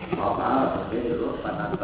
ಪಾಪ ಹೇಳಿದ್ರು ಪದಾರ್ಥ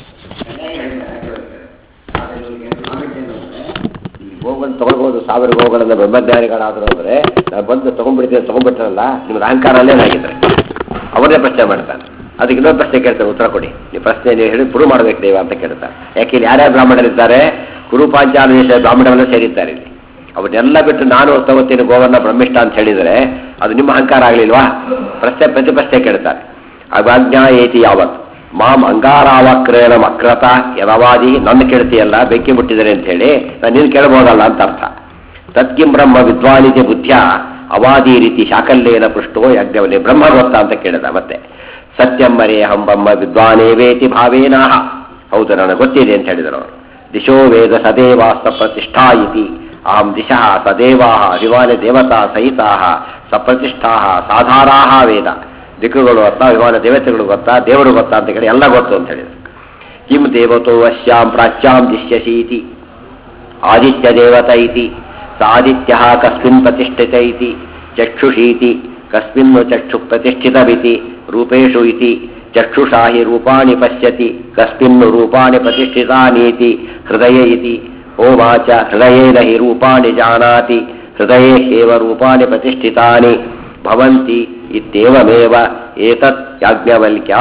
ಈ ಗೋವನ್ನು ತಗೊಳ್ಬೋದು ಸಾವಿರ ಗೋವುಗಳನ್ನ ಬ್ರಹ್ಮಜ್ಞಾನಿಗಳಾದ್ರು ಅಂದ್ರೆ ನಾವು ಬಂದು ತಗೊಂಡ್ಬಿಡ್ತೀವಿ ತಗೊಂಡ್ಬಿಟ್ರಲ್ಲ ನಿಮ್ದು ಅಹಂಕಾರ ಅಲ್ಲೇನಾಗಿದ್ರೆ ಅವರೇ ಪ್ರಶ್ನೆ ಮಾಡ್ತಾನೆ ಅದಕ್ಕೆ ಇನ್ನೊಂದು ಪ್ರಶ್ನೆ ಕೇಳ್ತಾರೆ ಉತ್ತರ ಕೊಡಿ ನೀವು ಪ್ರಶ್ನೆ ನೀವು ಹೇಳಿ ಪ್ರೂವ್ ಮಾಡ್ಬೇಕು ನೀವು ಅಂತ ಕೇಳ್ತಾರೆ ಯಾಕೆ ಇಲ್ಲಿ ಯಾರ್ಯಾರು ಬ್ರಾಹ್ಮಣರಿದ್ದಾರೆ ಕುರುಪಾಂಚಾಲ ಬ್ರಾಹ್ಮಣರೆಲ್ಲ ಸೇರಿದ್ದಾರೆ ಇಲ್ಲಿ ಅವನ್ನೆಲ್ಲ ಬಿಟ್ಟು ನಾನು ತಗೋತೀನಿ ಗೋವನ್ನ ಬ್ರಹ್ಮಿಷ್ಠ ಅಂತ ಹೇಳಿದರೆ ಅದು ನಿಮ್ಮ ಅಹಂಕಾರ ಆಗಲಿಲ್ವಾ ಪ್ರಶ್ನೆ ಪ್ರತಿ ಪ್ರಶ್ನೆ ಕೇಳ್ತಾರೆ ಅವಾಜ್ಞಾ ಏತಿ ಯಾವತ್ತು ಮಾಮ್ ಅಂಗಾರಾವಕ್ರೇಣ ಮಕ್ರತ ಯದವಾದಿ ನನ್ನ ಕೇಳ್ತೀಯಲ್ಲ ಬೆಂಕಿ ಮುಟ್ಟಿದರೆ ಅಂತ ಹೇಳಿ ನಾನು ನೀನು ಕೇಳ್ಬೋದಲ್ಲ ಅಂತ ಅರ್ಥ ತತ್ಕಿಂ ಬ್ರಹ್ಮ ವಿದ್ವಾನಿಜ ಬುದ್ಧ್ಯ ಅವಾದಿ ರೀತಿ ಶಾಕಲ್ಯೇನ ಪೃಷ್ಟೋ ಯಜ್ಞವಲ್ಲಿ ಬ್ರಹ್ಮ ಗೊತ್ತಾ ಅಂತ ಕೇಳಿದ ಮತ್ತೆ ಸತ್ಯಂ ಮರೇ ಹಂಬಮ್ಮ ವಿದ್ವಾನೇವೇತಿ ಭಾವೇನಾಹ ಹೌದು ನನಗೆ ಗೊತ್ತಿದೆ ಅಂತ ಹೇಳಿದರು ಅವರು ದಿಶೋ ವೇದ ಸದೇವಾಸ್ತ ಪ್ರತಿಷ್ಠಾ ಇತಿ ಅಹಂ ದಿಶಃ ಸದೇವಾ ಅಭಿಮಾನ ದೇವತಾ ಸಹಿತಾ ಸಪ್ರತಿಷ್ಠಾ ಸಾಧಾರಾ ವೇದ ದಿಕ್ಕುಗಳು ಗೊತ್ತಾ ವಿಮಾನ ದೇವತೆಗಳು ಗೊತ್ತಾ ದೇವರು ಗೊತ್ತಾ ಅಂತ ಕೇಳಿ ಎಲ್ಲ ಗೊತ್ತು ಅಂತ ಹೇಳಿದರು ಕಿಂ ದೇವತೋ ಅಶ್ಯಾಂ ಪ್ರಾಚ್ಯಾಂ ದಿಶ್ಯಸೀತಿ ಆದಿತ್ಯ ದೇವತ ಇತಿ ಸಾದಿತ್ಯ ಕಸ್ಮಿನ್ ಪ್ರತಿಷ್ಠಿತ ಇತಿ ಚಕ್ಷುಷೀತಿ ಕಸ್ಮಿನ್ ಚಕ್ಷು ಪ್ರತಿಷ್ಠಿತವಿತಿ ರೂಪೇಶು ಇತಿ ಚಕ್ಷುಷಾ ಹಿ ರೂಪಾಣಿ ಪಶ್ಯತಿ ಕಸ್ಮಿನ್ ರೂಪಾಣಿ ಪ್ರತಿಷ್ಠಿತಾನೀತಿ ಹೃದಯ ಇತಿ ಹೋವಾಚ ಹೃದಯೇನ ಹಿ ರೂಪಾಣಿ ಜಾನಾತಿ ಹೃದಯೇ ಹೇವ ರೂಪಾಣಿ ಪ್ರತಿಷ್ಠಿತಾನಿ ಭವಂತಿ ಇತ್ಯೇವಮೇವ ಏತತ್ ಯಾಜ್ಞವಲ್ಕ್ಯ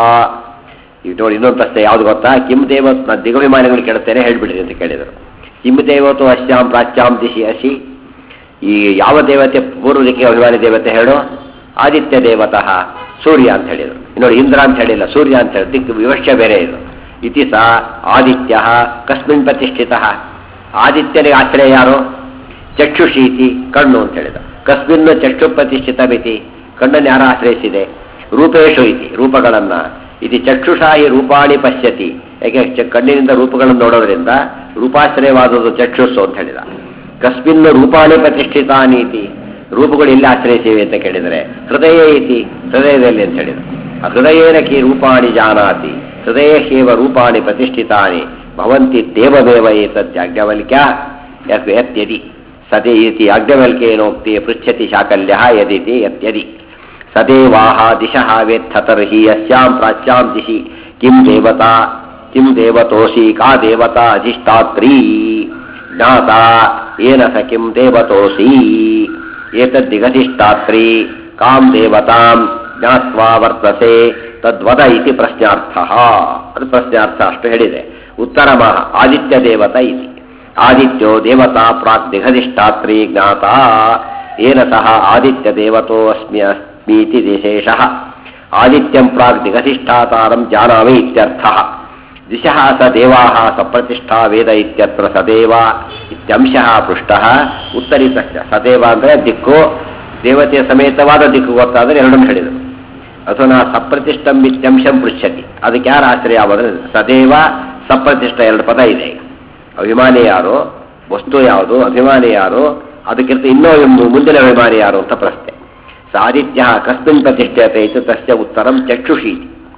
ಈಗ ನೋಡಿ ಇನ್ನೊಂದು ಪ್ರಶ್ನೆ ಯಾವ್ದು ಗೊತ್ತಾ ಕಿಂ ದೇವ ನಾನು ದಿಗವಿಮಾನಗಳು ಕೇಳುತ್ತೇನೆ ಹೇಳ್ಬಿಡ್ರಿ ಅಂತ ಕೇಳಿದರು ಕಿಂ ದೇವತೋ ಅಶ್ಯಾಂ ಪ್ರಾಚ್ಯಾಂ ದಿಶಿ ಅಶಿ ಈ ಯಾವ ದೇವತೆ ಪೂರ್ವ ದಿಕ್ಕಿಗೆ ಅಭಿಮಾನಿ ದೇವತೆ ಹೇಳು ಆದಿತ್ಯ ದೇವತಃ ಸೂರ್ಯ ಅಂತ ಹೇಳಿದರು ನೋಡಿ ಇಂದ್ರ ಅಂತ ಹೇಳಿಲ್ಲ ಸೂರ್ಯ ಅಂತ ಹೇಳಿ ದಿಕ್ಕು ವಿವಕ್ಷ ಬೇರೆ ಇದು ಇತಿ ಸಾ ಆದಿತ್ಯ ಕಸ್ಮಿನ್ ಪ್ರತಿಷ್ಠಿತ ಆದಿತ್ಯನಿಗೆ ಆಶ್ರಯ ಯಾರು ಚಕ್ಷುಷೀತಿ ಕಣ್ಣು ಅಂತ ಹೇಳಿದ ಕಸ್ಮಿನ್ ಚಕ್ಷು ಪ್ರತಿಷ್ಠಿತ ಮಿತಿ ಕಣ್ಣನ್ನು ಯಾರು ಆಶ್ರಯಿಸಿದೆ ರೂಪೇಶು ಇತಿ ರೂಪಗಳನ್ನ ಇದು ಚಕ್ಷುಷಾಹಿ ರೂಪಾಣಿ ಪಶ್ಯತಿ ಯಾಕೆ ಚ- ಕಣ್ಣಿನಿಂದ ರೂಪಗಳನ್ನು ನೋಡೋದ್ರಿಂದ ರೂಪಾಶ್ರಯವಾದದ್ದು ಚಕ್ಷುಸ್ಸು ಅಂತ ಹೇಳಿದ ಕಸ್ಮಿನ್ ರೂಪಾಣಿ ಪ್ರತಿಷ್ಠಿತ ನೀತಿ ರೂಪಗಳು ಎಲ್ಲಿ ಆಶ್ರಯಿಸಿವೆ ಅಂತ ಕೇಳಿದರೆ ಹೃದಯ ಇತಿ ಹೃದಯದಲ್ಲಿ ಅಂತ ಹೇಳಿದ ಆ ಹೃದಯೇನ ಕಿ ರೂಪಾಣಿ ಜಾನಾತಿ ಹೃದಯ ಹೇವ ರೂಪಾಣಿ ಪ್ರತಿಷ್ಠಿತಾನಿ ಭವಂತಿ ದೇವದೇವ ಏತದ್ ಯಾಜ್ಞವಲ್ಕ್ಯ ಯತ್ ಯತ್ಯದಿ ಸದೇ ಇತಿ ಯಾಜ್ಞವಲ್ಕ್ಯೇನೋಕ್ತಿ ಪೃಚ್ಛತಿ ಶಾಕಲ್ಯ ಯದಿತಿ ಯತ್ಯದಿ ಸದೇವಾಹ ದಿಶಃ ವೇತ್ಥ ತರ್ಹಿ ಯಸ್ಯಾಂ ಪ್ರಾಚ್ಯಾಂ ದಿಶಿ ಕಿಂ ದೇವತಾ ಕಿಂ ದೇವತೋಸಿ ಕಾ ದೇವತಾ ಅಧಿಷ್ಠಾತ್ರೀ ಜ್ಞಾತ ಏನ ಸ ಕಿಂ ದೇವತೋಸಿ ಏತದ್ದಿಗಧಿಷ್ಠಾತ್ರಿ ಕಾಂ ದೇವತಾಂ ಜ್ಞಾತ್ವಾ ವರ್ತಸೆ ತದ್ವದ ಇತಿ ಪ್ರಶ್ನಾರ್ಥ ಅದು ಪ್ರಶ್ನಾರ್ಥ ಅಷ್ಟು ಹೇಳಿದೆ ಉತ್ತರ ಮಹ ಆದಿತ್ಯ ದೇವತ ಇತಿ ಆದಿತ್ಯೋ ದೇವತಾ ಪ್ರಾಕ್ ದಿಗಧಿಷ್ಠಾತ್ರಿ ಜ್ಞಾತ ಏನ ಸಹ ಆದಿತ್ಯ ದೇವತೋ ಅಸ್ಮಿ ಅಸ್ಮೀತಿ ವಿಶೇಷಃ ಆದಿತ್ಯಂ ಪ್ರಾಕ್ ದಿಗಧಿಷ್ಠಾತಾರಂ ಜಾನಾಮಿ ಇತ್ಯರ್ಥಃ ದಿಶಃ ಸ ದೇವಾಃ ಸಪ್ರತಿಷ್ಠಾ ವೇದ ಇತ್ಯತ್ರ ಸದೇವ ಇತ್ಯಂಶಃ ಪೃಷ್ಟಃ ಉತ್ತರಿತಶ್ಚ ಸದೇವ ಅಂದರೆ ದಿಕ್ಕು ದೇವತೆಯ ಸಮೇತವಾದ ದಿಕ್ಕು ಗೊತ್ತಾದರೆ ಎರಡನ್ನು ಹೇಳಿದರು ಅಥವಾ ಸಪ್ರತಿಷ್ಠಂ ಇತ್ಯಂಶಂ ಪೃಚ್ಛತಿ ಅದಕ್ಕೆ ಯಾರು ಆಶ್ರಯ ಆಗೋದ್ರೆ ಸದೇವ ಸಪ್ರತಿಷ್ಠ ಎರಡು ಪದ ಇದೆ ಈಗ ಅಭಿಮಾನಿ ಯಾರು ವಸ್ತು ಯಾವುದು ಅಭಿಮಾನಿ ಯಾರು ಅದಕ್ಕಿಂತ ಇನ್ನೂ ಒಂದು ಮುಂದಿನ ಅಭಿಮಾನಿ ಯಾರು ಅಂತ ಪ್ರಶ್ನೆ ಸಾದಿತ್ಯ ಕಸ್ಮಿನ್ ಪ್ರತಿಷ್ಠತೆ ಇತ್ತು ತಸ್ಯ ಉತ್ತರಂ ಚಕ್ಷುಷಿ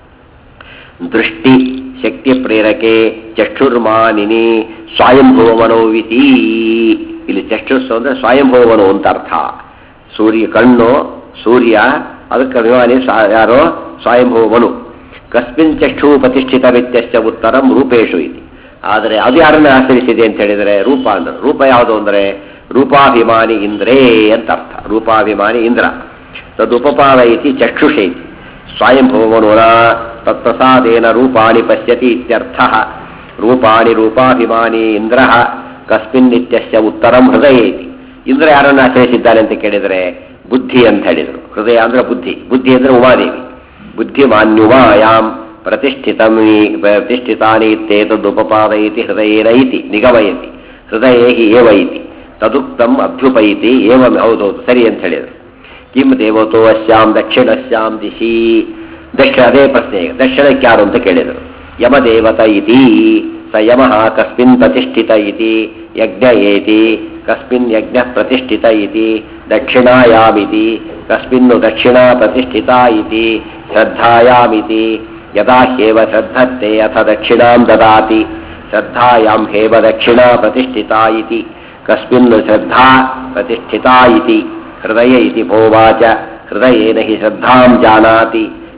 ದೃಷ್ಟಿ ಶಕ್ತಿ ಪ್ರೇರಕೆ ಚಕ್ಷುರ್ಮಾನಿನಿ ಸ್ವಯಂಭುವಮನೋವಿತಿ ಇಲ್ಲಿ ಚಕ್ಷುಸ್ಸು ಅಂದ್ರೆ ಸ್ವಯಂಭುವಮನು ಅಂತ ಅರ್ಥ ಸೂರ್ಯ ಕಣ್ಣು ಸೂರ್ಯ ಅದಕ್ಕೆ ಅಭಿಮಾನಿ ಸ್ವ- ಯಾರೋ ಸ್ವಯಂಭುವಮನು ಕಸ್ಮಿನ್ ಚಕ್ಷು ಪ್ರತಿಷ್ಠಿತ ವ್ಯತ್ಯಸ್ಯ ಉತ್ತರಂ ರೂಪೇಶು ಇದೆ ಆದರೆ ಅದು ಯಾರನ್ನ ಆಚರಿಸಿದೆ ಅಂತ ಹೇಳಿದರೆ ರೂಪ ಅಂದ್ರೆ ರೂಪ ಯಾವುದು ಅಂದರೆ ರೂಪಾಭಿಮಾನಿ ಇಂದ್ರೇ ಅಂತ ಅರ್ಥ ರೂಪಾಭಿಮಾನಿ ಇಂದ್ರ ತದುಪಪಾದ ಇತಿ ಚಕ್ಷುಷೇತಿ ಸ್ವಯಂಭುವಮನುನ ತತ್ಪ್ರಸಾದೇನ ರೂಪಾಣಿ ಪಶ್ಯತಿ ಇತ್ಯರ್ಥ ರೂಪಾಣಿ ರೂಪಾಭಿಮಾನಿ ಇಂದ್ರ ಕಸ್ಮಿನ್ ನಿತ್ಯಸ್ಯ ಉತ್ತರಂ ಹೃದಯ ಇತಿ ಇಂದ್ರ ಯಾರನ್ನು ಆಶ್ರಯಿಸಿದ್ದಾನೆ ಅಂತ ಕೇಳಿದರೆ ಬುದ್ಧಿ ಅಂತ ಹೇಳಿದರು ಹೃದಯ ಅಂದ್ರೆ ಬುದ್ಧಿ ಬುದ್ಧಿ ಅಂದ್ರೆ ಉಮಾದೇವಿ ಬುದ್ಧಿಮಾನ್ಯುಮಾಯಾಂ ಪ್ರತಿಷ್ಠಿತಮಿ ಪ್ರತಿಷ್ಠಿತಾನಿ ಇತ್ಯೇತದುಪಪಾದಯತಿ ಹೃದಯೇನ ಇತಿ ನಿಗಮಯತಿ ಹೃದಯೇ ಹಿ ಏವ ಇತಿ ತದುಕ್ತಂ ಅಭ್ಯುಪೈತಿ ಏವಂ ಹೌದೌದು ಸರಿ ಅಂತ ಹೇಳಿದರು ಕಿಂ ದೇವತೋ ಅಸ್ಯಾಂ ದಕ್ಷಿಣಸ್ಯಾಂ ದಿಶಿ ದಕ್ಷಿಣ ಅದೇ ಪ್ರಶ್ನೆ ಈಗ ದಕ್ಷಿಣಕ್ಕೆ ಯಾರು ಅಂತ ಕೇಳಿದರು ಯಮದೇವತ ಇತಿ ಸ ಯಮಃ ಕಸ್ಮಿನ್ ಪ್ರತಿಷ್ಠಿತ ಇತಿ ಯಜ್ಞ ಏತಿ ಕಸ್ಮಿನ್ ಯಜ್ಞ ಪ್ರತಿಷ್ಠಿತ ಇತಿ ದಕ್ಷಿಣಾಯಾಮಿತಿ ಕಸ್ಮಿನ್ನು ದಕ್ಷಿಣಾ ಪ್ರತಿಷ್ಠಿತ ಇತಿ ಶ್ರದ್ಧಾಯಾಮಿತಿ ಯದಾ ಹ್ಯೇವ ಶ್ರದ್ಧತ್ತೆ ಅಥ ದಕ್ಷಿಣಾಂ ದದಾತಿ ಶ್ರದ್ಧಾಯಾಂ ಹೇವ ದಕ್ಷಿಣಾ ಪ್ರತಿಷ್ಠಿತಾ ಇತಿ ಕಸ್ಮಿನ್ ಶ್ರದ್ಧಾ ಪ್ರತಿಷ್ಠಿತಾ ಇತಿ ಹೃದಯ ಇತಿ ಭೋವಾಚ ಹೃದಯೇನ ಹಿ ಶ್ರದ್ಧಾಂ ಜಾನಾತಿ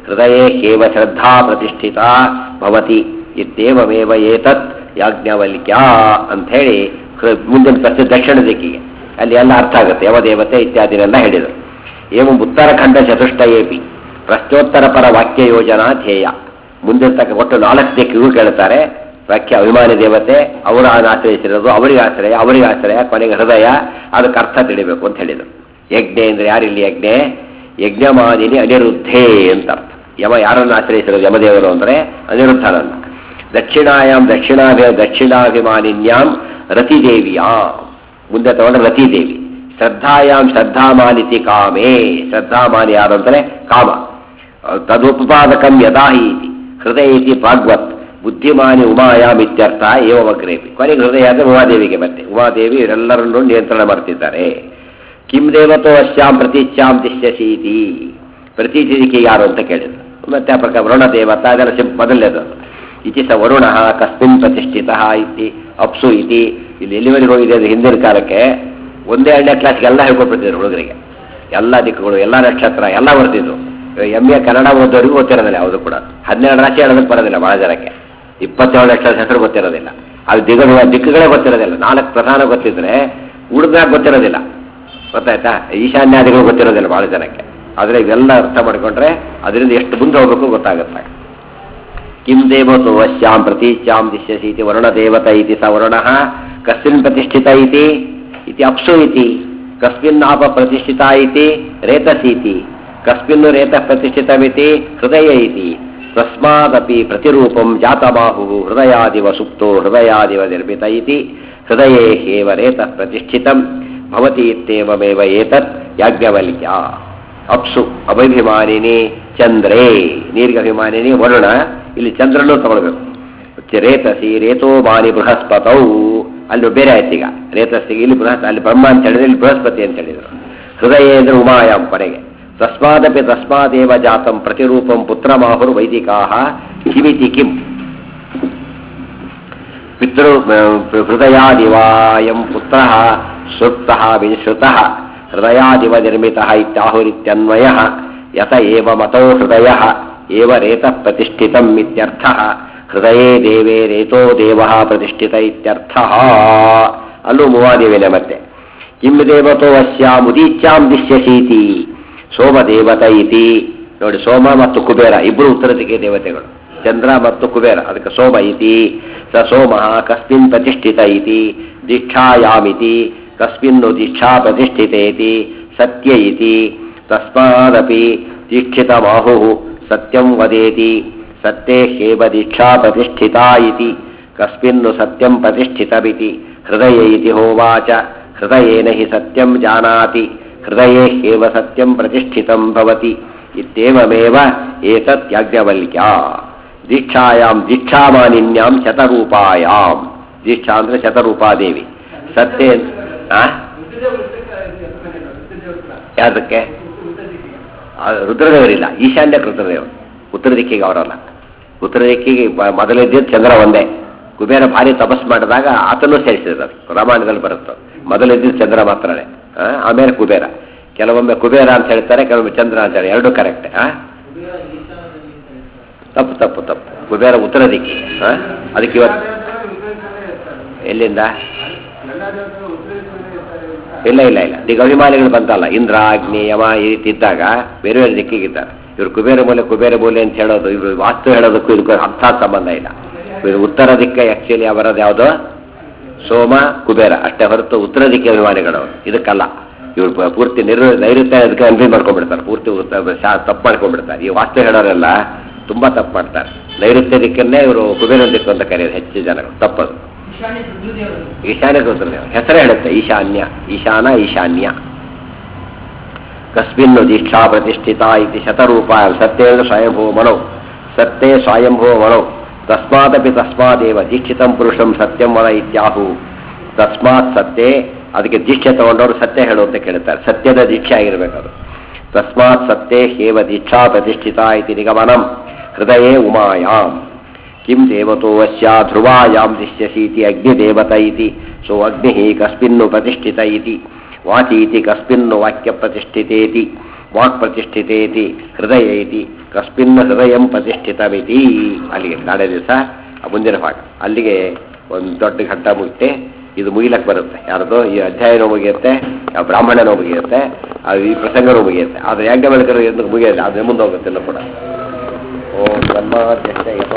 ಹೃದಯೇ ಕೇವ ಶ್ರದ್ಧಾ ಪ್ರತಿಷ್ಠಿತ ಭವತಿ ಇತ್ಯೇವಮೇವ ಏತತ್ ಯಾಜ್ಞವಲ್ಕ್ಯ ಅಂಥೇಳಿ ಹೃ- ಮುಂದಿನ ಪ್ರಶ್ನೆ ದಕ್ಷಿಣ ದಿಕ್ಕಿಗೆ ಅಲ್ಲಿ ಎಲ್ಲ ಅರ್ಥ ಆಗುತ್ತೆ ಯಮದೇವತೆ ಇತ್ಯಾದಿನೆಲ್ಲ ಹೇಳಿದರು ಏವಂ ಉತ್ತರಾಖಂಡ ಚತುಷ್ಟಯೇಪಿ ಪ್ರಶ್ನೋತ್ತರ ಪರ ವಾಕ್ಯ ಯೋಜನಾ ಧ್ಯೇಯ ಮುಂದಿರ್ತಕ್ಕ ಒಟ್ಟು ನಾಲ್ಕು ದಿಕ್ಕಿಗೂ ಕೇಳ್ತಾರೆ ವಾಕ್ಯ ಅಭಿಮಾನಿ ದೇವತೆ ಅವರ ಆಶ್ರಯಿಸಿರೋದು ಅವರಿಗೆ ಆಶ್ರಯ ಅವರಿಗೆ ಆಶ್ರಯ ಕೊನೆಗೆ ಹೃದಯ ಅದಕ್ಕೆ ಅರ್ಥ ತಿಳಿಬೇಕು ಅಂತ ಹೇಳಿದರು ಯಜ್ಞೆ ಅಂದ್ರೆ ಯಾರಿಲ್ಲಿ ಯಜ್ಞೆ ಯಜ್ಞಮಾದಿನಿ ಅನಿರುದ್ಧೇ ಅಂತ ಅರ್ಥ ಯಮ ಯಾರನ್ನು ಆಶ್ರಯಿಸಿರೋದು ಯಮದೇವರು ಅಂದರೆ ಅನಿರುದ್ಧನನ್ನು ದಕ್ಷಿಣಾಯಾಮ್ ದಕ್ಷಿಣಾಭಿ ದಕ್ಷಿಣಾಭಿಮಾನಿನ್ಯಾಂ ರತಿದೇವಿಯಾಂ ಮುಂದೆ ತಗೊಂಡ್ರೆ ರತಿದೇವಿ ಶ್ರದ್ಧಾಯಾಮ್ ಶ್ರದ್ಧಾಮಾನಿತಿ ಕಾಮೇ ಶ್ರದ್ಧಾಮಾನಿ ಯಾರು ಅಂತಾರೆ ಕಾಮ ತದುಪಪಾದಕಂ ಯದಾಹಿ ಇತಿ ಹೃದಯ ಇತಿ ಪ್ರಾಗ್ವತ್ ಬುದ್ಧಿಮಾನಿ ಉಮಾಯಾಮ್ ಇತ್ಯರ್ಥ ಏವಗ್ರೇಪಿ ಕೊನೆಗೆ ಹೃದಯ ಅಂದರೆ ಉಮಾದೇವಿಗೆ ಮತ್ತೆ ಉಮಾದೇವಿ ಇವರೆಲ್ಲರನ್ನು ನಿಯಂತ್ರಣ ಮಾಡ್ತಿದ್ದಾರೆ ಕಿಂ ದೇವತೋ ಅಶ್ಯಾಂ ಪ್ರತೀಚ್ಯಾಂ ದಿಶ್ಯಸೀತಿ ಪ್ರತೀಚಿಕೆ ಯಾರು ಅಂತ ಕೇಳಿದ್ರು ಮತ್ತೆ ಆ ಪ್ರಕಾರ ವರುಣ ದೇವತಾ ಅದೆಲ್ಲ ಸಿಂ ಮೊದಲನೇದು ಇತಿ ಸ ವರುಣ ಕಸ್ಮಿನ್ ಪ್ರತಿಷ್ಠಿತ ಇತಿ ಅಪ್ಸು ಇತಿ ಇಲ್ಲಿ ಎಲ್ಲಿವರೆಗೆ ಹೋಗಿದೆ ಅದು ಹಿಂದಿನ ಕಾಲಕ್ಕೆ ಒಂದೇ ಎರಡನೇ ಕ್ಲಾಸ್ಗೆ ಎಲ್ಲ ಹೇಳ್ಕೊಟ್ಬಿಟ್ಟಿದ್ರು ಹುಡುಗರಿಗೆ ಎಲ್ಲ ದಿಕ್ಕುಗಳು ಎಲ್ಲ ನಕ್ಷತ್ರ ಎಲ್ಲ ಬರ್ತಿದ್ರು ಎಮ್ ಎ ಕನ್ನಡ ಓದೋರಿಗೂ ಗೊತ್ತಿರೋದಿಲ್ಲ ಯಾವುದು ಕೂಡ ಹನ್ನೆರಡು ರಾಶಿ ಹೇಳೋದಕ್ಕೆ ಬರೋದಿಲ್ಲ ಭಾಳ ಜನಕ್ಕೆ ಇಪ್ಪತ್ತೇಳು ಲಕ್ಷ ಹೆಸರು ಗೊತ್ತಿರೋದಿಲ್ಲ ಅದು ದಿಗಗಳು ದಿಕ್ಕುಗಳೇ ಗೊತ್ತಿರೋದಿಲ್ಲ ನಾಲ್ಕು ಪ್ರಧಾನ ಗೊತ್ತಿದ್ರೆ ಉಳಿದಾಗ ಗೊತ್ತಿರೋದಿಲ್ಲ ಗೊತ್ತಾಯ್ತಾ ಈಶಾನ್ಯಾದಿಗಳು ಗೊತ್ತಿರೋದಿಲ್ಲ ಭಾಳ ಜನಕ್ಕೆ ಆದರೆ ಇವೆಲ್ಲ ಅರ್ಥ ಮಾಡಿಕೊಂಡ್ರೆ ಅದರಿಂದ ಎಷ್ಟು ಮುಂದೆ ಹೋಗಬೇಕು ಗೊತ್ತಾಗುತ್ತೆ ಕಿಂ ದೇವತೋ ಅಶ್ಯಾಂ ಪ್ರತೀಚ್ಯಾಂ ದಿಶ್ಯಸಿ ಇತಿ ವರುಣ ದೇವತ ಇತಿ ಸ ವರುಣ ಕಸ್ಮಿನ್ ಪ್ರತಿಷ್ಠಿತ ಇತಿ ಇತಿ ಅಪ್ಸು ಇತಿ ಕಸ್ಮಿನ್ ಆಪ ಪ್ರತಿಷ್ಠಿತ ಇತಿ ರೇತಸೀತಿ ಕಸ್ಮಿನ್ ರೇತ ಪ್ರತಿಷ್ಠಿತಮಿತಿ ಹೃದಯ ಇತಿ ತಸ್ಮಾದಪಿ ಪ್ರತಿರೂಪಂ ಜಾತಬಾಹು ಹೃದಯಾದಿವ ಸುಪ್ತೋ ಹೃದಯಾದಿವ ನಿರ್ಮಿತ ಇತಿ ಹೃದಯೇ ಹೇವ ರೇತ ಪ್ರತಿಷ್ಠಿತಂ ಭವತಿ ಇತ್ಯೇವಮೇವ ಏತತ್ ಯಾಜ್ಞವಲ್ಕ್ಯ ಅಪ್ಸು ಅಭಿಮಾನಿನಿ ಚಂದ್ರೇ ನೀರಿಗೆ ಅಭಿಮಾನಿನಿ ವರುಣ ಇಲ್ಲಿ ಚಂದ್ರನೂ ತಗೊಳ್ಬೇಕು ರೇತಸಿ ರೇತೋ ಮಾನಿ ಬೃಹಸ್ಪತೌ ಅಲ್ಲಿ ಬೇರೆ ಆಯ್ತು ಈಗ ರೇತಸಿಗೆ ಇಲ್ಲಿ ಬೃಹಸ್ ಅಲ್ಲಿ ಬ್ರಹ್ಮ ಅಂತ ಹೇಳಿದ್ರೆ ಇಲ್ಲಿ ಬೃಹಸ್ಪತಿ ಅಂತ ಹೇಳಿದರು ಹೃದಯ ಅಂದ್ರೆ ಉಮಾಯಾಮ್ ಕೊನೆಗೆ ತಸ್ಮಾದಪಿ ತಸ್ಮಾದೇವ ಜಾತಂ ಪ್ರತಿರೂಪಂ ಪುತ್ರಮಾಹುರ್ ವೈದಿಕಾ ಕಿಮಿತಿ ಕಿಂ ಪಿತೃ ಹೃದಯಾದಿವಾಯಂ ಪುತ್ರ ಸುಪ್ತ ವಿಶ್ರುತ ಹೃದಯಾದಿವ ನಿರ್ಮಿತ ಇತ್ಯಾಹುರಿತ್ಯನ್ವಯ ಯತ ಏವ ಮತೋ ಹೃದಯ ಏವ ರೇತ ಪ್ರತಿಷ್ಠಿತಂ ಇತ್ಯರ್ಥ ಹೃದಯೇ ದೇವೇ ರೇತೋ ದೇವ ಪ್ರತಿಷ್ಠಿತ ಇತ್ಯರ್ಥ ಅಲ್ಲೂ ಮೂವಾದೇವಿನೇ ಮತ್ತೆ ಕಿಂ ದೇವತೋ ಅಸ್ಯಾಂ ಉದೀಚ್ಯಾಂ ದಿಶ್ಯಸೀತಿ ಸೋಮದೇವತ ಇತಿ ನೋಡಿ ಸೋಮ ಮತ್ತು ಕುಬೇರ ಇಬ್ಬರು ಉತ್ತರ ದಿಕ್ಕೆ ದೇವತೆಗಳು ಚಂದ್ರ ಮತ್ತು ಕುಬೇರ ಅದಕ್ಕೆ ಸೋಮ ಇತಿ ಸ ಸೋಮ ಕಸ್ಮಿನ್ ಪ್ರತಿಷ್ಠಿತ ಇತಿ ದೀಕ್ಷಾಯಾಮಿತಿ ಕಸ್ಮಿನ್ನು ದೀಕ್ಷಾ ಪ್ರತಿಷ್ಠಿತ ಇತಿ ಸತ್ಯ ಇತಿ ತಸ್ಮಾದಪಿ ದೀಕ್ಷಿತಮಾಹು ಸತ್ಯಂ ವದೇತಿ ಸತ್ಯೇ ಹೇವ ದೀಕ್ಷಾ ಪ್ರತಿಷ್ಠಿತಾ ಇತಿ ಕಸ್ಮಿನ್ನು ಸತ್ಯಂ ಪ್ರತಿಷ್ಠಿತಮಿತಿ ಹೃದಯ ಇತಿ ಹೋವಾಚ ಹೃದಯೇನ ಹಿ ಸತ್ಯಂ ಜಾನಾತಿ ಹೃದಯೇ ಹೇವ ಸತ್ಯಂ ಪ್ರತಿಷ್ಠಿತಂ ಭವತಿ ಇತ್ಯೇವಮೇವ ಏತತ್ ಯಾಜ್ಞವಲ್ಕ್ಯ ದೀಕ್ಷಾಯಾಂ ದೀಕ್ಷಾಮಾನಿನ್ಯಾಂ ಶತರೂಪಾಯಾಂ ದೀಕ್ಷಾ ಅಂದ್ರೆ ಶತರೂಪಾದೇವಿ ಸತ್ಯ ಆ? ಯಾವ್ದಕ್ಕೆ ಆ, ರುದ್ರದೇವರಿಲ್ಲ ಈಶಾನ್ಯ ರುದ್ರದೇವರು ಉತ್ತರ ದಿಕ್ಕಿಗೆ ಅವರಲ್ಲ ಉತ್ತರ ದಿಕ್ಕಿಗೆ ಬ- ಮೊದಲಿದ್ದಿದ್ದು ಚಂದ್ರ ಒಂದೇ ಕುಬೇರ ಭಾರಿ ತಪಸ್ ಮಾಡಿದಾಗ ಆತನೂ ಸೇರಿಸಿದ್ದಾರೆ ರಾಮಾಯಣದಲ್ಲಿ ಬರುತ್ತೆ ಮೊದಲಿದ್ದಿದ್ದು ಚಂದ್ರ ಮಾತ್ರನೇ ಆ, ಆಮೇಲೆ ಕುಬೇರ ಕೆಲವೊಮ್ಮೆ ಕುಬೇರ ಅಂತ ಹೇಳ್ತಾರೆ ಕೆಲವೊಮ್ಮೆ ಚಂದ್ರ ಅಂತ ಹೇಳಿ ಎರಡೂ ಕರೆಕ್ಟ್ ತಪ್ಪು ತಪ್ಪು ತಪ್ಪು ಕುಬೇರ ಉತ್ತರ ದಿಕ್ಕಿ ಆ? ಅದಕ್ಕೆ ಇವತ್ತು ಎಲ್ಲಿಂದ ಇಲ್ಲ ಇಲ್ಲ ಇಲ್ಲ ಈಗ ಅಭಿಮಾನಿಗಳು ಬಂತಲ್ಲ ಇಂದ್ರ ಅಗ್ನಿ ಯಮ ಈ ರೀತಿ ಇದ್ದಾಗ ಬೇರೆ ಬೇರೆ ದಿಕ್ಕಿಗಿದ್ದಾರೆ ಇವರು ಕುಬೇರ ಮೂಲೆ ಕುಬೇರ ಮೂಲೆ ಅಂತ ಹೇಳೋದು ಇವರು ವಾಸ್ತು ಹೇಳೋದಕ್ಕೂ ಇದಕ್ಕೂ ಅರ್ಥಾತ್ ಸಂಬಂಧ ಇಲ್ಲ ಇವರು ಉತ್ತರ ದಿಕ್ಕ ಆಕ್ಚುಲಿ ಅವರದ್ದು ಯಾವುದು ಸೋಮ ಕುಬೇರ ಅಷ್ಟೇ ಹೊರತು ಉತ್ತರ ದಿಕ್ಕಿ ಅಭಿಮಾನಿಗಳು ಅವರು. ಇದಕ್ಕಲ್ಲ ಇವರು ಪ- ಪೂರ್ತಿ ನಿರ್ ನೈಋತ್ಯ ಅದಕ್ಕೆ ಅನ್ವಿ ಮಾಡ್ಕೊಂಡ್ಬಿಡ್ತಾರೆ ಪೂರ್ತಿ ಉತ್ತ- ಶಾ- ತಪ್ಪು ಮಾಡ್ಕೊಂಡ್ಬಿಡ್ತಾರೆ ಈ ವಾಸ್ತು ಹೇಳೋರೆಲ್ಲ ತುಂಬಾ ತಪ್ಪು ಮಾಡ್ತಾರೆ ನೈಋತ್ಯ ದಿಕ್ಕನ್ನೇ ಇವರು ಕುಬೇರ ದಿಕ್ಕು ಅಂತ ಕರೆಯೋದು ಹೆಚ್ಚು ಜನಗಳು ತಪ್ಪದು ಈಶಾನ್ಯ ರುದ್ರದೇವ ಹೆಸರೇ ಹೇಳುತ್ತೆ ಈಶಾನ್ಯ ಈಶಾನ ಈಶಾನ್ಯ ಕಸ್ಮಿನ್ನು ದೀಕ್ಷಾ ಪ್ರತಿಷ್ಠಿತ ಇತಿ ಶತರೂಪ ಸತ್ಯೇನ ಸ್ವಯಂಭೂ ಮನೌ ಸತ್ಯೇ ಸ್ವಯಂಭೂ ಮನೌ ತಸ್ಮಾದಪಿ ತಸ್ಮಾದೇವ ದೀಕ್ಷಿತಂ ಪುರುಷಂ ಸತ್ಯಂ ವದ ಇತ್ಯಾಹು ತಸ್ಮಾತ್ ಸತ್ಯೇ ಅದಕ್ಕೆ ದೀಕ್ಷೆ ತಗೊಂಡವರು ಸತ್ಯ ಹೇಳು ಅಂತ ಕೇಳುತ್ತಾರೆ ಸತ್ಯದ ದೀಕ್ಷೆ ಆಗಿರಬೇಕು ಅದು ತಸ್ಮಾತ್ ಸತ್ಯೇ ಹೇವ ದೀಕ್ಷಾ ಪ್ರತಿಷ್ಠಿತ ಇತಿ ನಿಗಮನಂ ಹೃದಯೇ ಉಮಾಯಾಂ किं देवतो अस्या ध्रुवायां दिश्यसीति अग्निदेवत इति सो अग्निः कस्मिन्नु प्रतिष्ठित इति वाचीति कस्मिन्नु वाक्यप्रतिष्ठितेति ವಾಕ್ ಪ್ರತಿಷ್ಠಿತೆ ಇತಿ ಹೃದಯ ಇತಿ ಕಸ್ಮಿನ್ ಹೃದಯ ಪ್ರತಿಷ್ಠಿತಮಿತಿ ಅಲ್ಲಿಗೆ ನಾಳೆ ದಿವಸ ಆ ಮುಂದಿನ ಭಾಗ ಅಲ್ಲಿಗೆ ಒಂದು ದೊಡ್ಡ ಘಟ್ಟ ಮುಗಿತೆ ಇದು ಮುಗಿಲಕ್ಕೆ ಬರುತ್ತೆ ಯಾರ್ದು ಈ ಅಧ್ಯಾಯನೂ ಮುಗಿಯುತ್ತೆ ಆ ಬ್ರಾಹ್ಮಣನೂ ಮುಗಿಯುತ್ತೆ ಆ ಈ ಪ್ರಸಂಗನೂ ಮುಗಿಯುತ್ತೆ ಆದರೆ ಯಾಜ್ಞ ಬೆಳಕರು ಎಂದು ಮುಗಿಯಲ್ಲ ಅದೇ ಮುಂದೆ ಹೋಗುತ್ತೆ ಎಲ್ಲ ಕೂಡ ಓಂ ಬ್ರಹ್ಮ